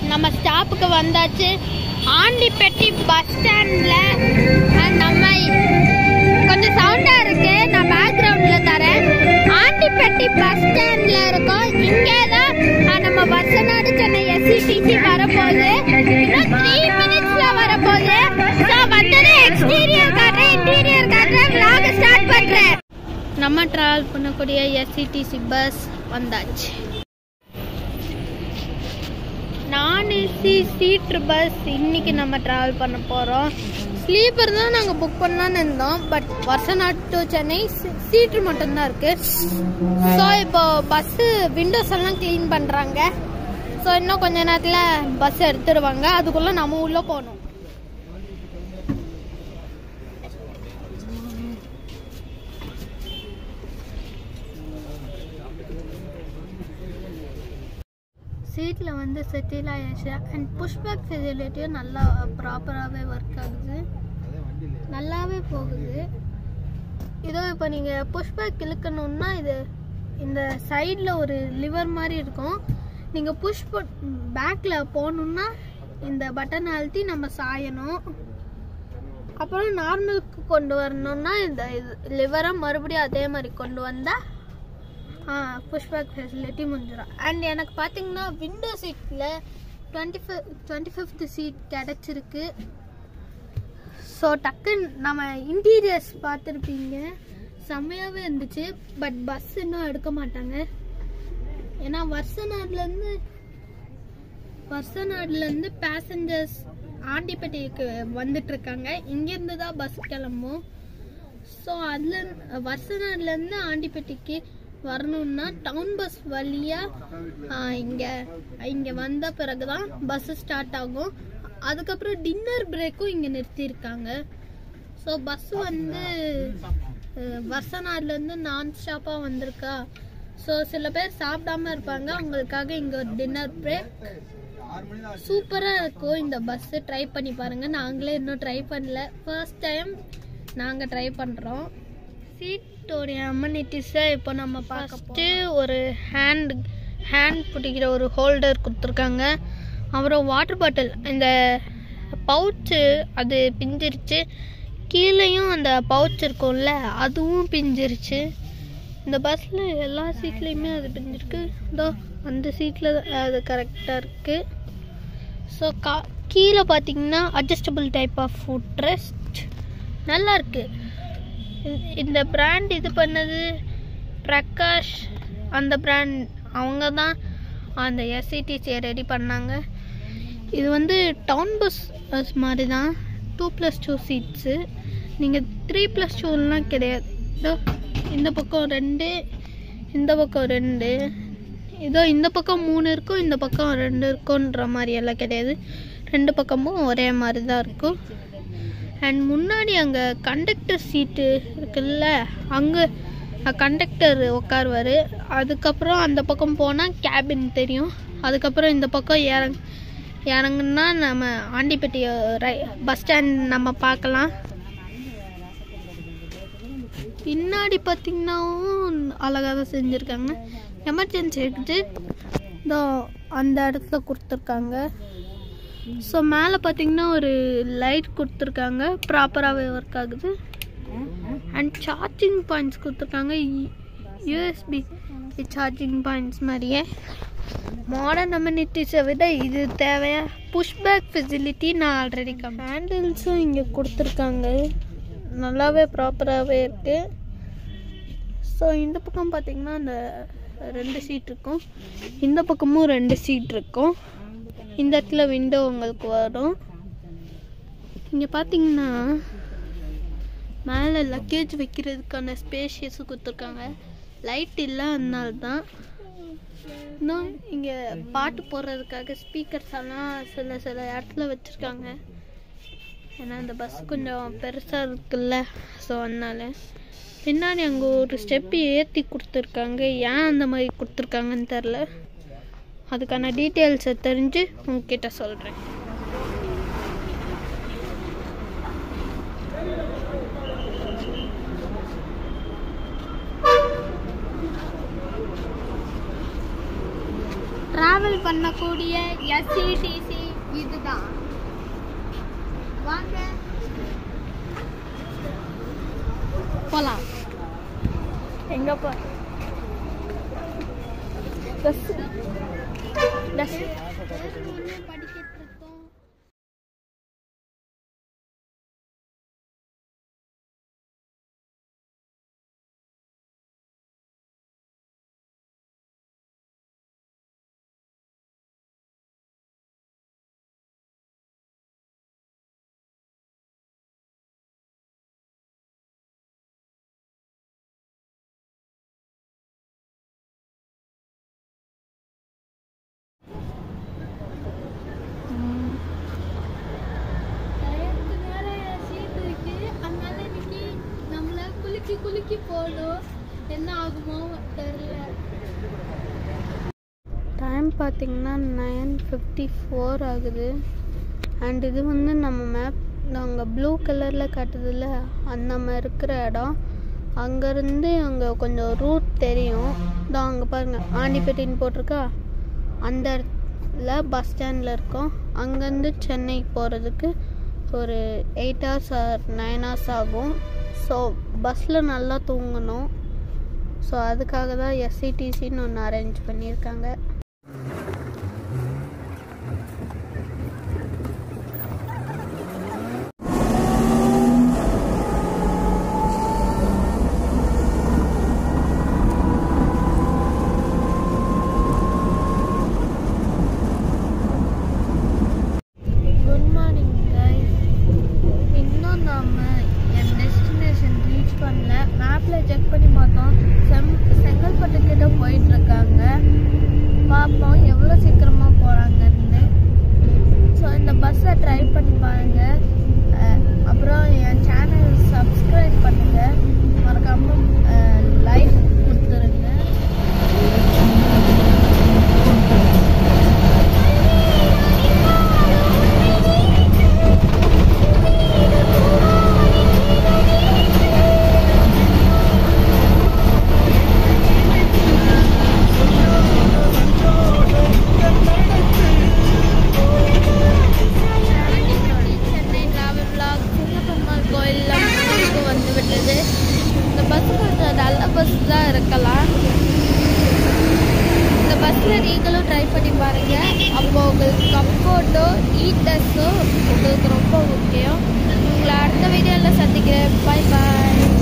நம்ம ஸ்டாப்புக்கு வந்தாச்சு ஆண்டிப்பட்டி பஸ் ஸ்டாண்ட்ல நம்ம கொஞ்சம் சவுண்டா இருக்கு நான் பேக்ரவுண்ட்ல தரேன் ஆண்டிப்பட்டி பஸ் ஸ்டாண்ட்ல இருக்கோம் இங்கே தான் அஹ், நம்ம வசநாடு சென்னை எஸ்சிடிசி வரப்போகுது இன்னும் த்ரீ மினிட்ஸ்ல வரப்போகுது ஸோ வந்தது எக்ஸ்டீரியர் காட்டுறேன் இன்டீரியர் காட்டுறேன் vlog ஸ்டார்ட் பண்றேன் நம்ம டிராவல் பண்ணக்கூடிய எஸ்சிடிசி பஸ் வந்தாச்சு நான் ஏசி சீட்ரு பஸ் இன்னைக்கு நம்ம ட்ராவல் பண்ண போகிறோம் ஸ்லீப்பர் தான் நாங்கள் புக் பண்ணலான்னு இருந்தோம் பட் வருஷநாட் டு சென்னை சீட்ரு மட்டும்தான் இருக்கு ஸோ இப்போ பஸ்ஸு விண்டோஸ் எல்லாம் க்ளீன் பண்ணுறாங்க ஸோ இன்னும் கொஞ்ச நேரத்தில் பஸ் எடுத்துடுவாங்க அதுக்குள்ளே நம்ம உள்ளே போகணும் சீட்டில் வந்து செட்டில் ஆயாச்சு அண்ட் புஷ்பேக் ஃபெசிலிட்டியும் நல்லா ப்ராப்பராகவே ஒர்க் ஆகுது நல்லாவே போகுது இதோ இப்போ நீங்கள் புஷ்பேக் இழுக்கணுன்னா இது இந்த சைடில் ஒரு லிவர் மாதிரி இருக்கும் நீங்கள் புஷ் பேக்கில் போகணுன்னா இந்த பட்டன் அழுத்தி நம்ம சாயணும் அப்புறம் நார்மலுக்கு கொண்டு வரணும்னா இந்த இது லிவரை மறுபடியும் அதே மாதிரி கொண்டு வந்தால் புஷ்பேக் ஃபெசிலிட்டி முடிஞ்சிடும் அண்ட் எனக்கு பார்த்தீங்கன்னா விண்டோ சீட்டில் twenty five twenty fifth seat கிடச்சிருக்கு ஸோ டக்குன்னு நம்ம இன்டீரியர்ஸ் பார்த்துருப்பீங்க செம்மையாகவே இருந்துச்சு பட் பஸ் இன்னும் எடுக்க மாட்டாங்க ஏன்னா வருஷநாடுலேருந்து வருஷநாடுலேருந்து பேசஞ்சர்ஸ் ஆண்டிப்பட்டிக்கு வந்துட்டு இருக்காங்க இங்கேருந்து தான் பஸ் கிளம்பும் ஸோ அதில் வருஷநாடுலேருந்து ஆண்டிப்பட்டிக்கு வரணும்னா டவுன் பஸ் வழியாக இங்கே இங்கே வந்த பிறகு தான் பஸ்ஸு ஸ்டார்ட் ஆகும் அதுக்கப்புறம் டின்னர் பிரேக்கும் இங்கே நிறுத்தியிருக்காங்க ஸோ பஸ் வந்து அஹ், வருஷநாடுலேருந்து நான் ஸ்டாப்பாக வந்திருக்கா ஸோ சில பேர் சாப்பிடாம இருப்பாங்க அவங்களுக்காக இங்கே ஒரு டின்னர் பிரேக் சூப்பராக இருக்கும் இந்த பஸ்ஸு ட்ரை பண்ணி பாருங்கள் நாங்களே இன்னும் ட்ரை பண்ணல ஃபர்ஸ்ட் டைம் நாங்கள் ட்ரை பண்ணுறோம் சீட்டோடைய அம்யூனிட்டிஸை இப்போ நம்ம பார்க்கட்டு ஒரு ஹேண்ட் ஹேண்ட் பிடிக்கிற ஒரு ஹோல்டர் கொடுத்துருக்காங்க அப்புறம் வாட்டர் பாட்டில் இந்த பவுச்சு அது பிஞ்சிருச்சு கீழேயும் அந்த பவுச் இருக்கும்ல அதுவும் பிஞ்சிருச்சு இந்த பஸ்ஸில் எல்லா சீட்லேயுமே அது பிஞ்சிருக்கு இதோ அந்த சீட்டில் அது கரெக்டாக இருக்குது ஸோ கா கீழே பார்த்தீங்கன்னா adjustable type of foot rest நல்லா இருக்கு இந்த- இந்த பிராண்ட் இது பண்ணது பிரகாஷ் அந்த பிராண்ட் அவங்க தான் அந்த எஸ்சிடிசியை ரெடி பண்ணாங்க இது வந்து டவுன் பஸ் பஸ் மாதிரி தான் டூ ப்ளஸ் டூ சீட்ஸு நீங்கள் த்ரீ ப்ளஸ் டூலாம் கிடையாது இதோ இந்த பக்கம் ரெண்டு இந்த பக்கம் ரெண்டு இதோ இந்த பக்கம் மூணு இருக்கும் இந்த பக்கம் ரெண்டு இருக்குன்ற மாதிரி எல்லாம் கிடையாது ரெண்டு பக்கமும் ஒரே மாதிரி தான் இருக்கும் அண்ட் முன்னாடி அங்கே கண்டக்டர் சீட்டு இருக்குல்ல அங்கே கண்டக்டர் உட்காருவார் அதுக்கப்புறம் அந்த பக்கம் போனால் கேபின் தெரியும் அதுக்கப்புறம் இந்த பக்கம் இறங் இறங்குனா நம்ம ஆண்டிப்பட்டி ரை பஸ் ஸ்டாண்ட் நம்ம பார்க்கலாம் பின்னாடி பார்த்தீங்கன்னாவும் அழகாக தான் செஞ்சுருக்காங்க எமர்ஜென்சி எக்ஸிட் இதோ அந்த இடத்துல கொடுத்துருக்காங்க ஸோ மேலே பார்த்தீங்கன்னா ஒரு லைட் கொடுத்துருக்காங்க ப்ராப்பராகவே ஒர்க் ஆகுது அண்ட் சார்ஜிங் பாயிண்ட்ஸ் கொடுத்துருக்காங்க யூஎஸ்பி சார்ஜிங் பாயிண்ட்ஸ் மாதிரியே மாடர்ன் அம்யூனிட்டிஸை விட இது தேவையா புஷ்பேக் ஃபெசிலிட்டி நான் ஆல்ரெடி கம் ஹேண்டில்ஸும் இங்கே கொடுத்துருக்காங்க நல்லாவே ப்ராப்பராகவே இருக்குது ஸோ இந்த பக்கம் பார்த்தீங்கன்னா அந்த ரெண்டு சீட் இருக்கும் இந்த பக்கமும் ரெண்டு சீட் இருக்கும் இந்த இடத்துல விண்டோ உங்களுக்கு வரும் இங்கே பார்த்தீங்கன்னா மேலே லக்கேஜ் வைக்கிறதுக்கான ஸ்பேஷியஸ் கொடுத்துருக்காங்க லைட் இல்லை அதனால தான் இன்னும் இங்கே பாட்டு போடுறதுக்காக ஸ்பீக்கர்ஸ் எல்லாம் சில சில இடத்துல வச்சுருக்காங்க ஏன்னா இந்த பஸ் கொஞ்சம் பெருசாக இருக்குல்ல ஸோ அதனால பின்னாடி அங்கே ஒரு ஸ்டெப்பு ஏற்றி கொடுத்துருக்காங்க ஏன் அந்த மாதிரி கொடுத்துருக்காங்கன்னு தெரில அதுக்கான டீட்டெயில்ஸை தெரிஞ்சு உங்ககிட்ட சொல்கிறேன் டிராவல் பண்ணக்கூடிய எஸ்சிடிசி இதுதான் வாங்க போலாம் எங்க போ பஸ் பஸ் படிக்கிட்டு இருக்கோம் டயருக்கு வேற சீட் இருக்கு அதனால இன்னைக்கு நம்மள குலுக்கி குலுக்கி போடும் என்ன ஆகுமோ தெரியல டைம் பார்த்தீங்கன்னா நைன் ஃபிஃப்டி ஃபோர் ஆகுது அண்ட் இது வந்து நம்ம மேப் நாங்கள் ப்ளூ கலரில் காட்டுதில்ல அந்த நம்ம இருக்கிற இடம் அங்கேருந்து அங்கே கொஞ்சம் ரூட் தெரியும் இதோ அங்கே பாருங்கள் ஆண்டிப்பேட்டின்னு போட்டிருக்கா அந்த இடத்துல பஸ் ஸ்டாண்டில் இருக்கோம் அங்கேருந்து சென்னை போகிறதுக்கு ஒரு eight hours or nine hours ஆகும் ஸோ பஸ்ஸில் நல்லா தூங்கணும் ஸோ அதுக்காக தான் எஸ்சிடிசின்னு ஒன்று அரேஞ்ச் பண்ணியிருக்காங்க குட் மார்னிங் கைஸ் இன்னும் நாம என் டெஸ்டினேஷன் ரீச் பண்ணல மேப்பில் செக் பண்ணி பார்த்தோம் செம் செங்கல்பட்டு கிட்ட போயிட்டு இருக்காங்க பார்ப்போம் எவ்வளோ சீக்கிரமாக போகிறாங்கன்னு ஸோ இந்த பஸ்ஸை ட்ரை பண்ணி பாருங்க அஹ், அப்புறம் என் சேனல் சப்ஸ்கிரைப் பண்ணுங்க மறக்காம லைக் கொடுத்துருங்க சென்னை டிராவல் பிளாக் சின்ன பெருமாள் கோயிலில் முடிவுக்கு வந்து விட்டது இந்த பஸ் கொஞ்சம் நல்ல பஸ் தான் இருக்கலாம் இந்த பஸ்ஸில் நீங்களும் ட்ரை பண்ணி பாருங்கள் அப்போ உங்களுக்கு கம்ஃபர்ட்டோ நீட்னஸோ உங்களுக்கு ரொம்ப முக்கியம் உங்களை அடுத்த வீடியோவில் சந்திக்கிறேன் பாய் பாய்